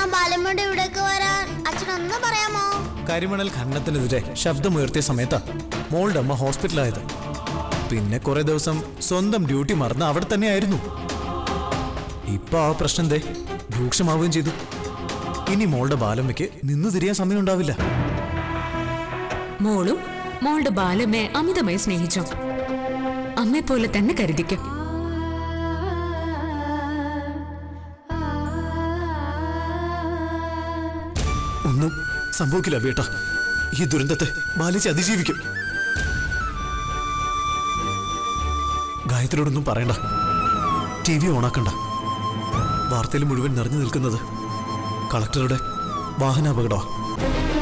ബാലമ്മയുടെ ഇവിടേക്ക് വരാൻ അച്ഛനൊന്ന് പറയാമോ കരിമണൽ ഖനനത്തിനെതിരെ ശബ്ദമുയർത്തിയ സമയത്താ മോളുടെ അമ്മ ഹോസ്പിറ്റലായത് പിന്നെ കുറെ ദിവസം സ്വന്തം ഡ്യൂട്ടി മറന്ന് അവിടെ തന്നെയായിരുന്നു ഇപ്പൊ ആ പ്രശ്നം ദേ രൂക്ഷമാവുകയും ചെയ്തു ഇനി മോളുടെ ബാലമ്മയ്ക്ക് നിന്ന് തിരിയാൻ സമയം ഉണ്ടാവില്ല മോളും മോളുടെ ബാലമ്മയെ അമിതമായി സ്നേഹിച്ചു അമ്മയെ പോലെ തന്നെ കരുതിക്കും ഒന്നും സംഭവിക്കില്ല ബേട്ട ഈ ദുരന്തത്തെ ബാലിച്ച് അതിജീവിക്കും ഗായത്രിയോടൊന്നും പറയണ്ട ടി വി ഓണാക്കണ്ട വാർത്തയിൽ മുഴുവൻ നിറഞ്ഞു നിൽക്കുന്നത് കളക്ടറുടെ വാഹനാപകടമാണ്